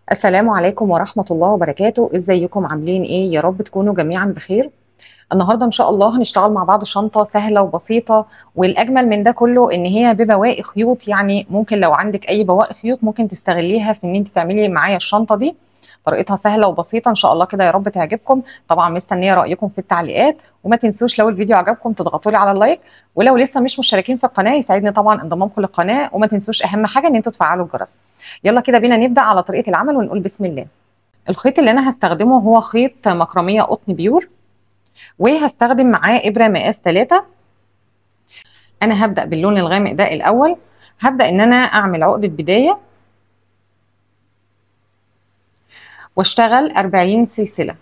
السلام عليكم ورحمة الله وبركاته ازيكم عاملين ايه يا رب تكونوا جميعا بخير النهاردة ان شاء الله هنشتغل مع بعض شنطة سهلة وبسيطة والاجمل من ده كله ان هي ببواقي خيوط يعني ممكن لو عندك اي بواقي خيوط ممكن تستغليها في ان انت تعملي معايا الشنطة دي طريقتها سهلة وبسيطة ان شاء الله كده يا رب تعجبكم طبعا مستنية رأيكم في التعليقات وما تنسوش لو الفيديو عجبكم تضغطوا لي على اللايك ولو لسه مش مشتركين في القناة يسعدني طبعا انضمامكم للقناة وما تنسوش اهم حاجة ان انتوا تفعلوا الجرس يلا كده بينا نبدأ على طريقة العمل ونقول بسم الله الخيط اللي انا هستخدمه هو خيط مكرمية قطن بيور وهستخدم معاه ابرة مقاس 3 انا هبدأ باللون الغامق ده الاول هبدأ ان انا اعمل عقدة بداية واشتغل 40 سلسلة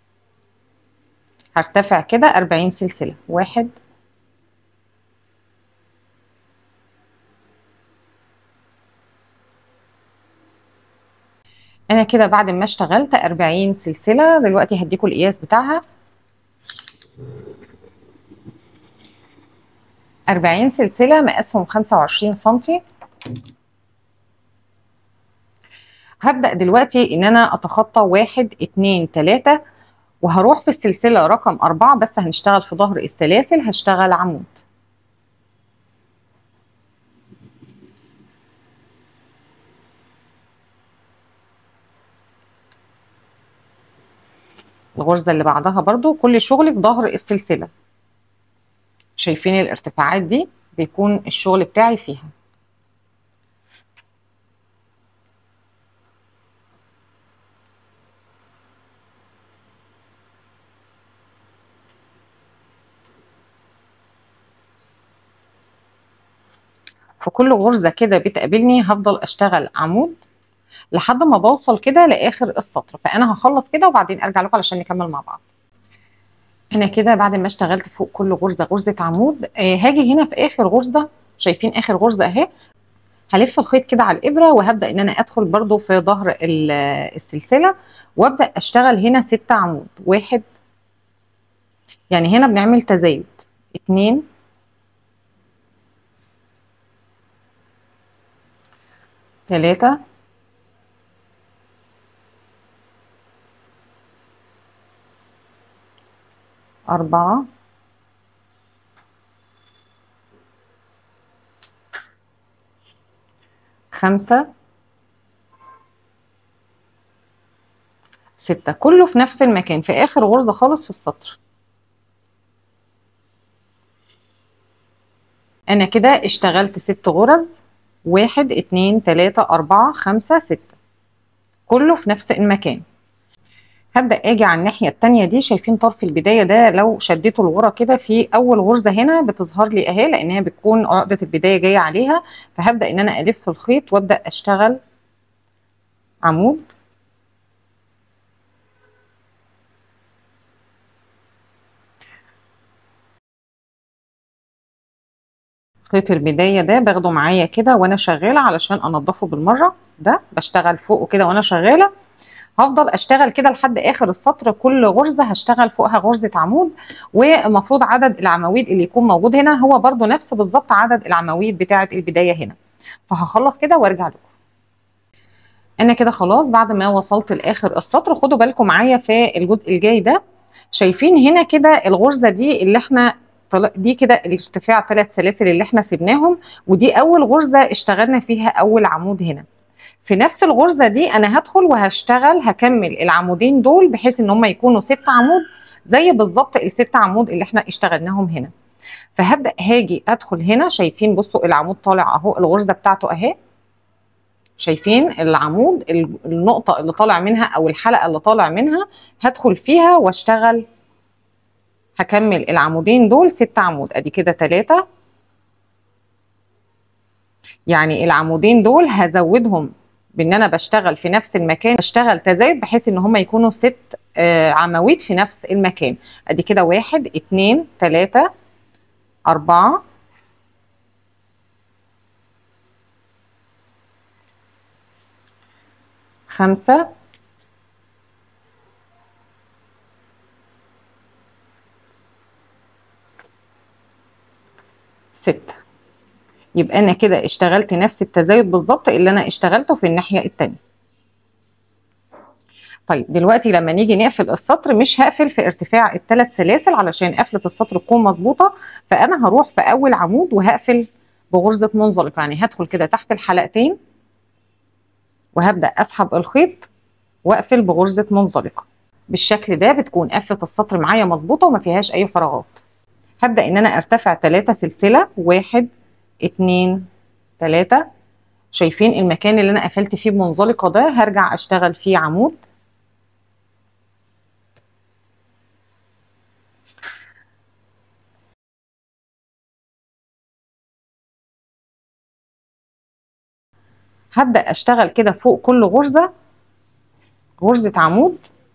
هرتفع كده 40 سلسلة واحد انا كده بعد ما اشتغلت 40 سلسلة دلوقتي هديكوا القياس بتاعها 40 سلسلة مقاسهم 25 سنتي هبدأ دلوقتي ان انا اتخطى واحد اتنين تلاتة وهروح في السلسلة رقم اربعة بس هنشتغل في ظهر السلاسل هشتغل عمود الغرزة اللي بعدها برضو كل شغلي في ظهر السلسلة شايفين الارتفاعات دي بيكون الشغل بتاعي فيها في كل غرزة كده بتقابلني هفضل اشتغل عمود لحد ما بوصل كده لاخر السطر فانا هخلص كده وبعدين ارجع لكم علشان نكمل مع بعض انا كده بعد ما اشتغلت فوق كل غرزة غرزة عمود آه هاجي هنا في اخر غرزة شايفين اخر غرزة اهي هلف الخيط كده على الابرة وهبدأ ان انا ادخل برضو في ظهر السلسلة وابدأ اشتغل هنا ستة عمود واحد يعني هنا بنعمل تزايد اتنين تلاتة أربعة خمسة ستة كله في نفس المكان في آخر غرزة خالص في السطر أنا كده اشتغلت ست غرز واحد اتنين تلاتة أربعة خمسة ستة كله في نفس المكان هبدأ اجي على الناحية التانية دي شايفين طرف البداية ده لو شديته لورا كده في أول غرزة هنا بتظهر لي أهي لأن هي بتكون عقدة البداية جاية عليها فهبدأ إن أنا ألف الخيط وأبدأ أشتغل عمود خيط البداية ده باخده معايا كده وانا شغالة علشان انضفه بالمرة ده بشتغل فوقه كده وانا شغالة هفضل اشتغل كده لحد اخر السطر كل غرزة هشتغل فوقها غرزة عمود ومفروض عدد العواميد اللي يكون موجود هنا هو برضو نفس بالظبط عدد العواميد بتاعة البداية هنا فهخلص كده وارجع لكم انا كده خلاص بعد ما وصلت لاخر السطر خدوا بالكم معايا في الجزء الجاي ده شايفين هنا كده الغرزة دي اللي احنا دي كده الارتفاع ثلاث سلاسل اللي احنا سيبناهم ودي اول غرزه اشتغلنا فيها اول عمود هنا في نفس الغرزه دي انا هدخل وهشتغل هكمل العمودين دول بحيث ان هم يكونوا ست عمود زي بالظبط الست عمود اللي احنا اشتغلناهم هنا فهبدا هاجي ادخل هنا شايفين بصوا العمود طالع اهو الغرزه بتاعته اهي شايفين العمود النقطه اللي طالع منها او الحلقه اللي طالع منها هدخل فيها واشتغل هكمل العمودين دول ست عمود ادي كده تلاتة يعني العمودين دول هزودهم بان انا بشتغل في نفس المكان بشتغل تزايد بحيث ان هما يكونوا ست آه عواميد في نفس المكان ادي كده واحد اتنين تلاتة اربعة خمسة ستة يبقى انا كده اشتغلت نفس التزايد بالظبط اللي انا اشتغلته في الناحيه التانية طيب دلوقتي لما نيجي نقفل السطر مش هقفل في ارتفاع الثلاث سلاسل علشان قفله السطر تكون مظبوطه فانا هروح في اول عمود وهقفل بغرزه منزلقه يعني هدخل كده تحت الحلقتين وهبدا اسحب الخيط واقفل بغرزه منزلقه بالشكل ده بتكون قفله السطر معايا مظبوطه وما فيهاش اي فراغات هبدا ان انا ارتفع 3 سلسله واحد اتنين تلاتة شايفين المكان اللي انا قفلت فيه بمنزلقه ده هرجع اشتغل فيه عمود هبدأ أشتغل كده فوق كل غرزة غرزة عمود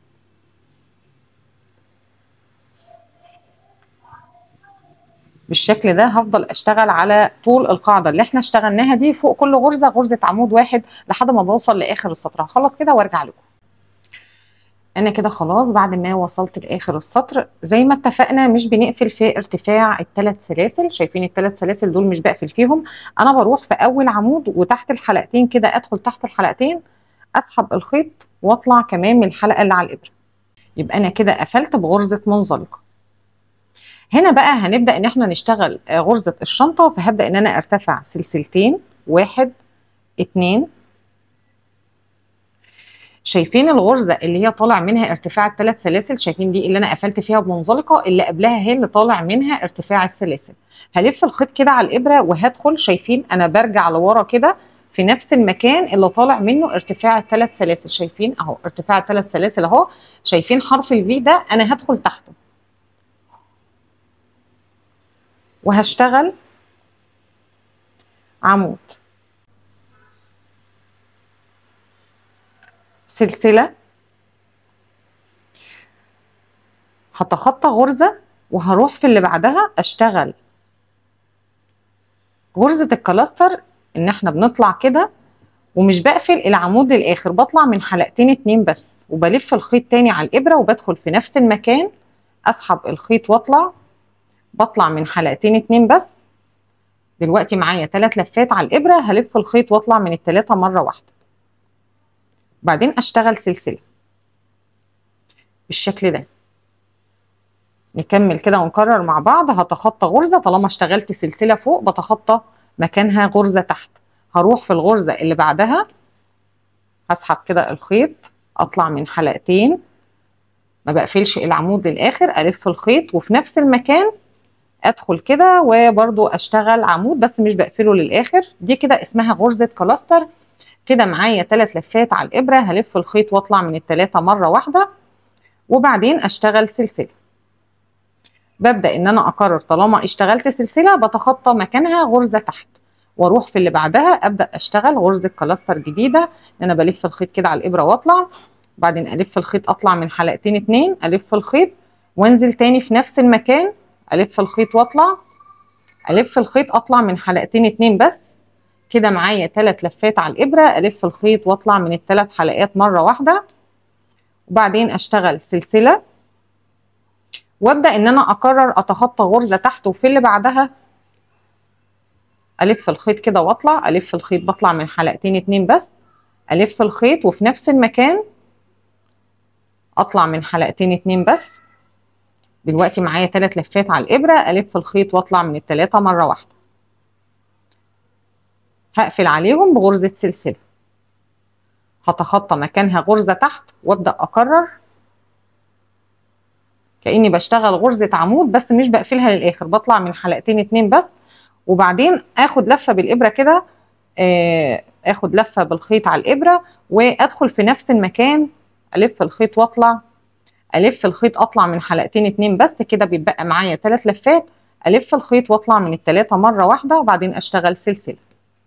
بالشكل ده هفضل اشتغل على طول القاعده اللي احنا اشتغلناها دي فوق كل غرزه غرزه عمود واحد لحد ما بوصل لاخر السطر هخلص كده وارجع لكم انا كده خلاص بعد ما وصلت لاخر السطر زي ما اتفقنا مش بنقفل في ارتفاع الثلاث سلاسل شايفين الثلاث سلاسل دول مش بقفل فيهم انا بروح في اول عمود وتحت الحلقتين كده ادخل تحت الحلقتين اسحب الخيط واطلع كمان من الحلقه اللي على الابره يبقى انا كده قفلت بغرزه منزلقه هنا بقى هنبدا ان احنا نشتغل غرزه الشنطه فهبدا ان انا ارتفع سلسلتين واحد اتنين شايفين الغرزه اللي هي طالع منها ارتفاع الثلاث سلاسل شايفين دي اللي انا قفلت فيها بمنزلقه اللي قبلها هي اللي طالع منها ارتفاع السلاسل هلف الخيط كده على الابره وهدخل شايفين انا برجع لورا كده في نفس المكان اللي طالع منه ارتفاع الثلاث سلاسل شايفين اهو ارتفاع الثلاث سلاسل اهو شايفين حرف الفي ده انا هدخل تحته وهشتغل عمود سلسلة هتخطى غرزة وهروح في اللي بعدها اشتغل غرزة الكلاستر ان احنا بنطلع كده ومش بقفل العمود للاخر بطلع من حلقتين اتنين بس وبلف الخيط تاني على الابرة وبدخل في نفس المكان اسحب الخيط واطلع بطلع من حلقتين اتنين بس دلوقتي معايا تلات لفات على الابرة هلف الخيط واطلع من التلاتة مرة واحدة وبعدين اشتغل سلسلة بالشكل ده نكمل كده ونكرر مع بعض هتخطى غرزة طالما اشتغلت سلسلة فوق بتخطى مكانها غرزة تحت هروح في الغرزة اللي بعدها هسحب كده الخيط اطلع من حلقتين ما بقفلش العمود للاخر الف الخيط وفي نفس المكان ادخل كده وبرضو اشتغل عمود بس مش بقفله للاخر دي كده اسمها غرزة كلاستر كده معايا ثلاث لفات على الابرة هلف الخيط واطلع من الثلاثة مرة واحدة وبعدين اشتغل سلسلة ببدأ ان انا اقرر طالما اشتغلت سلسلة بتخطى مكانها غرزة تحت واروح في اللي بعدها ابدأ اشتغل غرزة كلاستر جديدة ان انا بلف الخيط كده على الابرة واطلع بعدين الف الخيط اطلع من حلقتين اتنين الف الخيط وانزل تاني في نفس المكان الف الخيط واطلع الف الخيط اطلع من حلقتين اتنين بس كده معايا تلات لفات على الابره الف الخيط واطلع من التلات حلقات مره واحده وبعدين اشتغل سلسله وابدا ان انا اقرر اتخطى غرزه تحت وفي اللي بعدها الف الخيط كده واطلع الف الخيط بطلع من حلقتين اتنين بس الف الخيط وفي نفس المكان اطلع من حلقتين اتنين بس دلوقتي معايا تلات لفات على الابره الف الخيط واطلع من التلاته مره واحده هقفل عليهم بغرزه سلسله هتخطى مكانها غرزه تحت وابدا اكرر كاني بشتغل غرزه عمود بس مش بقفلها للاخر بطلع من حلقتين اتنين بس وبعدين اخد لفه بالابره كده اخد لفه بالخيط على الابره وادخل في نفس المكان الف الخيط واطلع الف الخيط اطلع من حلقتين اتنين بس كده بيبقى معايا ثلاث لفات الف الخيط واطلع من الثلاثه مره واحده وبعدين اشتغل سلسله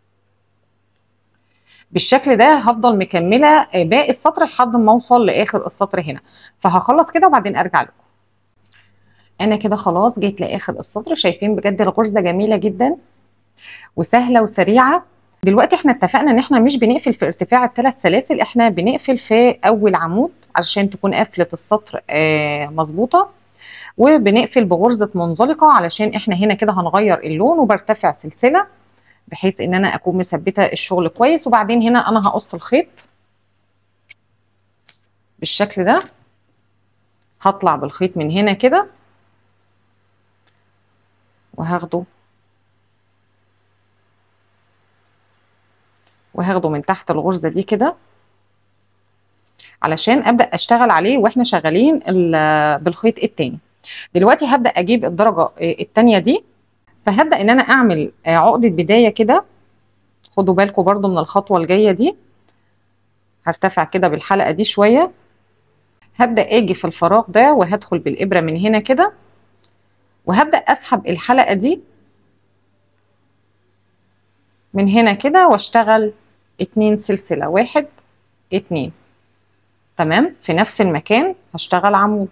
بالشكل ده هفضل مكمله باقي السطر لحد ما اوصل لاخر السطر هنا فهخلص كده وبعدين ارجع لكم انا كده خلاص جيت لاخر السطر شايفين بجد الغرزه جميله جدا وسهله وسريعه دلوقتي احنا اتفقنا ان احنا مش بنقفل في ارتفاع الثلاث سلاسل احنا بنقفل في اول عمود علشان تكون قفله السطر آه مظبوطه وبنقفل بغرزه منزلقه علشان احنا هنا كده هنغير اللون وبرتفع سلسله بحيث ان انا اكون مثبته الشغل كويس وبعدين هنا انا هقص الخيط بالشكل ده هطلع بالخيط من هنا كده وهاخده وهاخده من تحت الغرزة دي كده علشان ابدا اشتغل عليه واحنا شغالين بالخيط التاني دلوقتي هبدا اجيب الدرجه التانيه دي فهبدا ان انا اعمل عقده بدايه كده خدوا بالكم برضو من الخطوه الجايه دي هرتفع كده بالحلقه دي شويه هبدا اجي في الفراغ ده وهدخل بالابره من هنا كده وهبدا اسحب الحلقه دي من هنا كده واشتغل اتنين سلسله واحد اتنين تمام في نفس المكان هشتغل عمود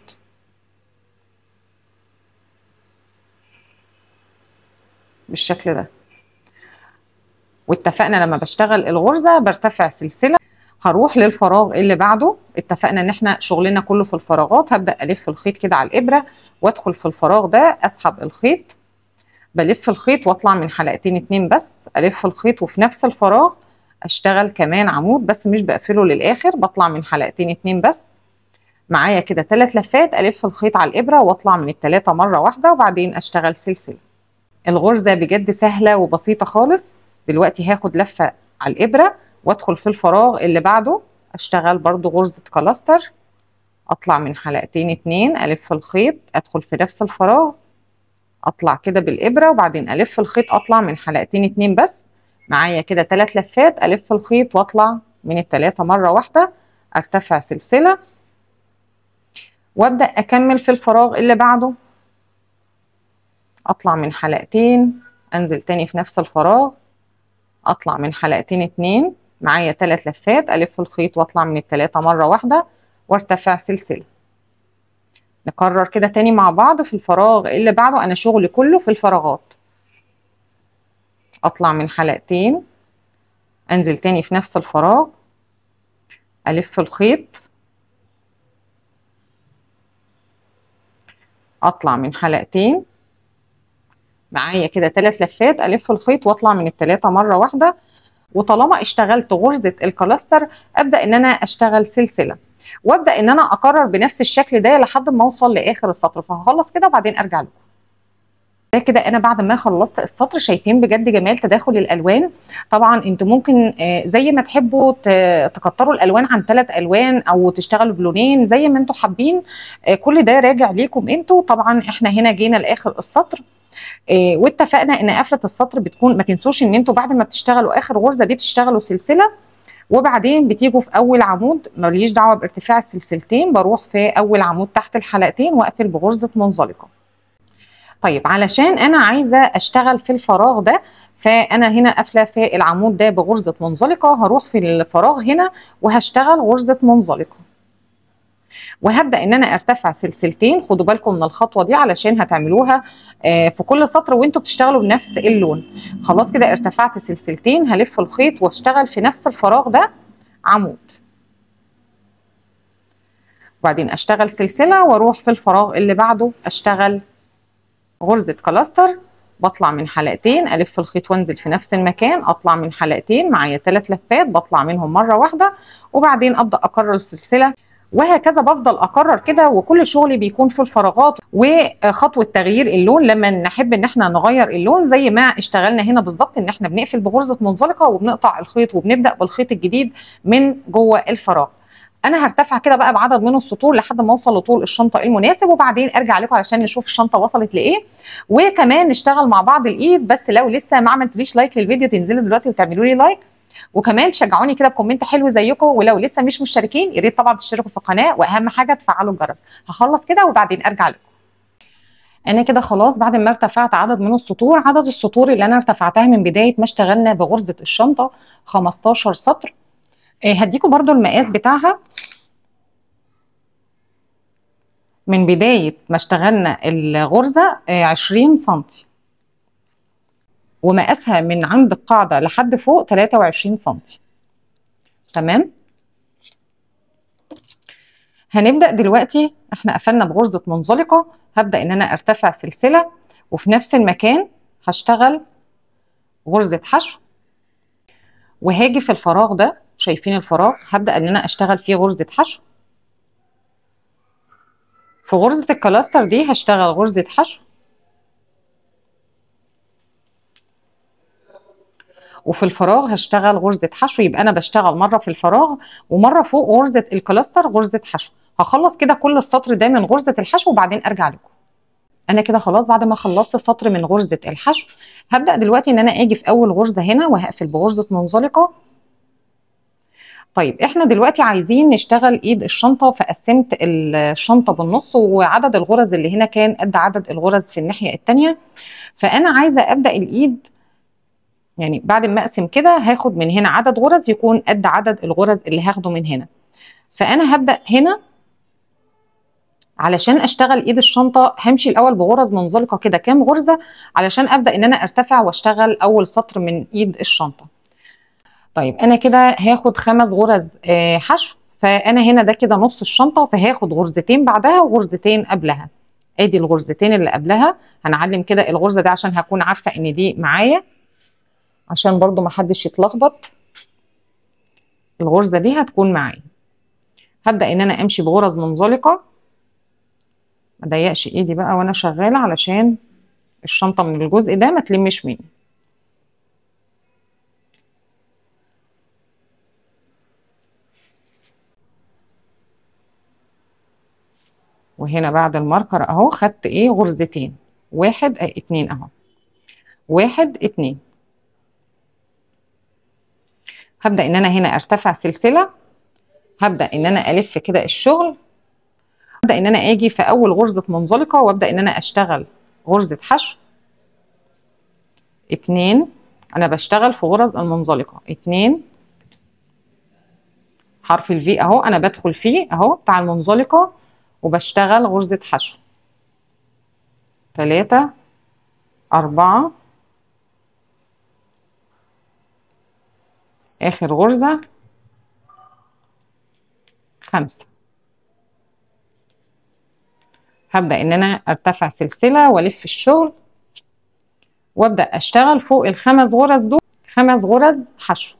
بالشكل ده واتفقنا لما بشتغل الغرزة برتفع سلسلة هروح للفراغ اللي بعده اتفقنا ان احنا شغلنا كله في الفراغات هبدأ الف الخيط كده على الابرة وادخل في الفراغ ده اسحب الخيط بلف الخيط واطلع من حلقتين اتنين بس الف الخيط وفي نفس الفراغ اشتغل كمان عمود بس مش بقفله للاخر بطلع من حلقتين اتنين بس معايا كده ثلاث لفات الف الخيط على الابره واطلع من الثلاثه مره واحده وبعدين اشتغل سلسله الغرزه بجد سهله وبسيطه خالص دلوقتي هاخد لفه على الابره وادخل في الفراغ اللي بعده اشتغل برضو غرزه كلاستر اطلع من حلقتين اتنين الف الخيط ادخل في نفس الفراغ اطلع كده بالابره وبعدين الف الخيط اطلع من حلقتين اتنين بس معايا كده ثلاث لفات الف الخيط واطلع من الثلاثه مره واحده ارتفع سلسله وابدا اكمل في الفراغ اللي بعده اطلع من حلقتين انزل تاني في نفس الفراغ اطلع من حلقتين اتنين معايا ثلاث لفات الف الخيط واطلع من الثلاثه مره واحده وارتفع سلسله نكرر كده تاني مع بعض في الفراغ اللي بعده انا شغلي كله في الفراغات اطلع من حلقتين انزل تاني في نفس الفراغ الف الخيط اطلع من حلقتين معايا كده ثلاث لفات الف الخيط واطلع من الثلاثه مره واحده وطالما اشتغلت غرزه الكلاستر ابدا ان انا اشتغل سلسله وابدا ان انا اكرر بنفس الشكل ده لحد ما اوصل لاخر السطر فهخلص كده وبعدين ارجع لكم ده كده انا بعد ما خلصت السطر شايفين بجد جمال تداخل الالوان طبعا انتوا ممكن زي ما تحبوا تكتروا الالوان عن ثلاث الوان او تشتغلوا بلونين زي ما انتوا حابين كل ده راجع ليكم انتوا طبعا احنا هنا جينا لاخر السطر واتفقنا ان قفله السطر بتكون ما تنسوش ان انتوا بعد ما بتشتغلوا اخر غرزه دي بتشتغلوا سلسله وبعدين بتيجوا في اول عمود ماليش دعوه بارتفاع السلسلتين بروح في اول عمود تحت الحلقتين واقفل بغرزه منزلقه طيب علشان انا عايزه اشتغل في الفراغ ده فانا هنا قافله في العمود ده بغرزه منزلقه هروح في الفراغ هنا وهشتغل غرزه منزلقه وهبدا ان انا ارتفع سلسلتين خدوا بالكم من الخطوه دي علشان هتعملوها في كل سطر وانتوا بتشتغلوا بنفس اللون خلاص كده ارتفعت سلسلتين هلف الخيط واشتغل في نفس الفراغ ده عمود وبعدين اشتغل سلسله واروح في الفراغ اللي بعده اشتغل غرزه كلاستر بطلع من حلقتين الف الخيط وانزل في نفس المكان اطلع من حلقتين معايا ثلاث لفات بطلع منهم مره واحده وبعدين ابدا اكرر السلسله وهكذا بفضل اكرر كده وكل شغلي بيكون في الفراغات وخطوه تغيير اللون لما نحب ان احنا نغير اللون زي ما اشتغلنا هنا بالظبط ان احنا بنقفل بغرزه منزلقه وبنقطع الخيط وبنبدا بالخيط الجديد من جوه الفراغ انا هرتفع كده بقى بعدد من السطور لحد ما اوصل لطول الشنطه المناسب وبعدين ارجع لكم علشان نشوف الشنطه وصلت لايه وكمان نشتغل مع بعض الايد بس لو لسه ما عملتليش لايك للفيديو تنزلوا دلوقتي وتعملوا لي لايك وكمان تشجعوني كده بكومنت حلو زيكم ولو لسه مش مشتركين يا ريت طبعا تشتركوا في القناه واهم حاجه تفعلوا الجرس هخلص كده وبعدين ارجع لكم انا كده خلاص بعد ما ارتفعت عدد من السطور عدد السطور اللي انا ارتفعتها من بدايه ما اشتغلنا بغرزه الشنطه 15 سطر هديكم برضو المقاس بتاعها من بداية ما اشتغلنا الغرزة 20 سنتي ومقاسها من عند القاعدة لحد فوق 23 سنتي تمام هنبدأ دلوقتي احنا قفلنا بغرزة منزلقة هبدأ ان انا ارتفع سلسلة وفي نفس المكان هشتغل غرزة حشو وهاجي في الفراغ ده شايفين الفراغ هبدأ ان انا اشتغل فيه غرزة حشو في غرزة الكلاستر دي هشتغل غرزة حشو وفي الفراغ هشتغل غرزة حشو يبقى أنا بشتغل مرة في الفراغ ومرة فوق غرزة الكلاستر غرزة حشو هخلص كده كل السطر ده من غرزة الحشو وبعدين أرجع لكم أنا كده خلاص بعد ما خلصت السطر من غرزة الحشو هبدأ دلوقتي إن أنا أجي في أول غرزة هنا وهقفل بغرزة منزلقة طيب احنا دلوقتي عايزين نشتغل ايد الشنطه فقسمت الشنطه بالنص وعدد الغرز اللي هنا كان قد عدد الغرز في الناحيه الثانيه فانا عايزه ابدا الايد يعني بعد ما اقسم كده هاخد من هنا عدد غرز يكون قد عدد الغرز اللي هاخده من هنا فانا هبدا هنا علشان اشتغل ايد الشنطه همشي الاول بغرز منزلقه كده كام غرزه علشان ابدا ان انا ارتفع واشتغل اول سطر من ايد الشنطه طيب انا كده هاخد خمس غرز آه حشو فانا هنا ده كده نص الشنطه فهاخد غرزتين بعدها وغرزتين قبلها ادي الغرزتين اللي قبلها هنعلم كده الغرزه دي عشان هكون عارفه ان دي معايا عشان برضو ما حدش يتلخبط الغرزه دي هتكون معايا هبدا ان انا امشي بغرز منزلقه ما ضيقش ايدي بقى وانا شغاله علشان الشنطه من الجزء ده ما تلمش مني وهنا بعد الماركر اهو خدت ايه غرزتين واحد اه اتنين اهو واحد اتنين هبدأ ان انا هنا ارتفع سلسلة هبدأ ان انا الف كده الشغل هبدأ ان انا اجي في اول غرزة منزلقة وابدأ ان انا اشتغل غرزة حشو اتنين انا بشتغل في غرز المنزلقة اتنين حرف الفي اهو انا بدخل فيه اهو بتاع المنزلقة وبشتغل غرزة حشو تلاتة أربعة آخر غرزة خمسة هبدأ إن أنا أرتفع سلسلة وألف الشغل وأبدأ أشتغل فوق الخمس غرز دول خمس غرز حشو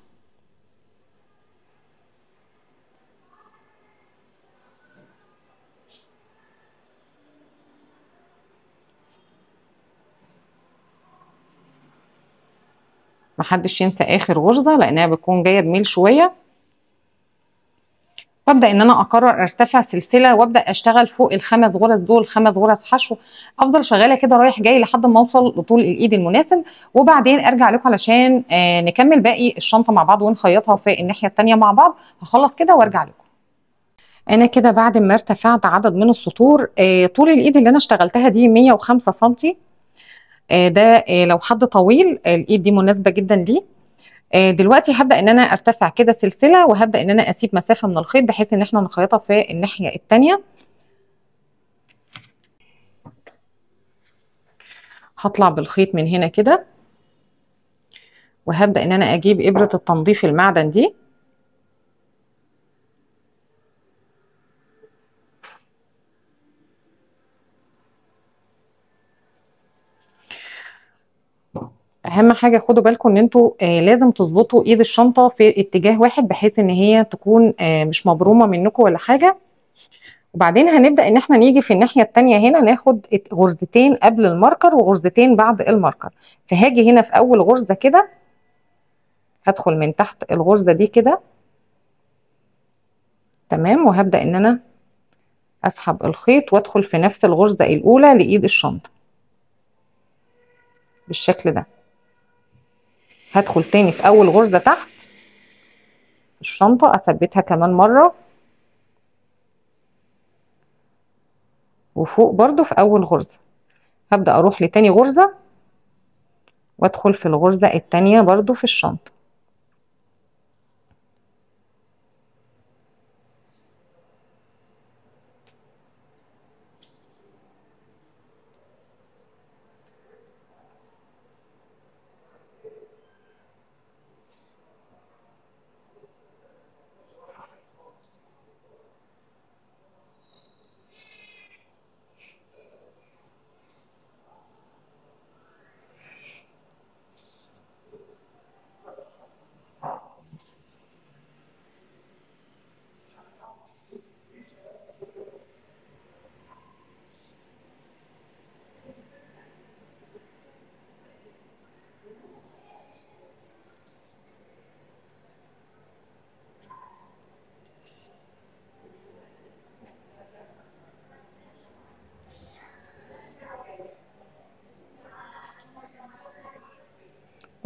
محدش ينسى اخر غرزه لانها بتكون جايه بميل شويه وابدا ان انا اقرر ارتفع سلسله وابدا اشتغل فوق الخمس غرز دول خمس غرز حشو افضل شغاله كده رايح جاي لحد ما اوصل لطول الايد المناسب وبعدين ارجع لكم علشان آه نكمل باقي الشنطه مع بعض ونخيطها في الناحيه الثانيه مع بعض هخلص كده وارجع لكم انا كده بعد ما ارتفعت عدد من السطور آه طول الايد اللي انا اشتغلتها دي 105 سنتي ده لو حد طويل الايد دي مناسبه جدا ليه دلوقتي هبدا ان انا ارتفع كده سلسله وهبدا ان انا اسيب مسافه من الخيط بحيث ان احنا نخيطها في الناحيه الثانيه هطلع بالخيط من هنا كده وهبدا ان انا اجيب ابره التنظيف المعدن دي اهم حاجه خدوا بالكم ان انتوا آه لازم تظبطوا ايد الشنطه في اتجاه واحد بحيث ان هي تكون آه مش مبرومه منكم ولا حاجه وبعدين هنبدا ان احنا نيجي في الناحيه الثانيه هنا ناخد غرزتين قبل الماركر وغرزتين بعد الماركر فهاجي هنا في اول غرزه كده هدخل من تحت الغرزه دي كده تمام وهبدا ان انا اسحب الخيط وادخل في نفس الغرزه الاولى لايد الشنطه بالشكل ده هدخل تاني في اول غرزة تحت الشنطة اثبتها كمان مرة وفوق برضو في اول غرزة هبدأ اروح لتاني غرزة وادخل في الغرزة التانية برضو في الشنطة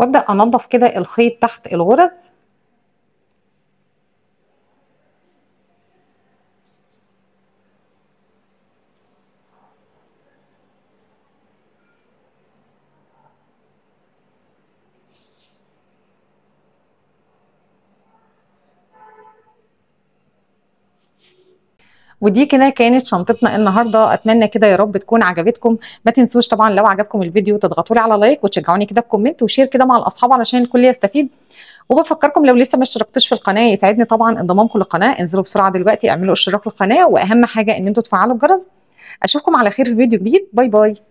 وابدا انضف كده الخيط تحت الغرز ودي كده كانت شنطتنا النهارده اتمنى كده يا رب تكون عجبتكم ما تنسوش طبعا لو عجبكم الفيديو تضغطوا لي على لايك وتشجعوني كده بكومنت وشير كده مع الاصحاب علشان الكل يستفيد وبفكركم لو لسه ما اشتركتوش في القناه يسعدني طبعا انضمامكم للقناه انزلوا بسرعه دلوقتي اعملوا اشتراك للقناه واهم حاجه ان انتوا تفعلوا الجرس اشوفكم على خير في فيديو جديد باي باي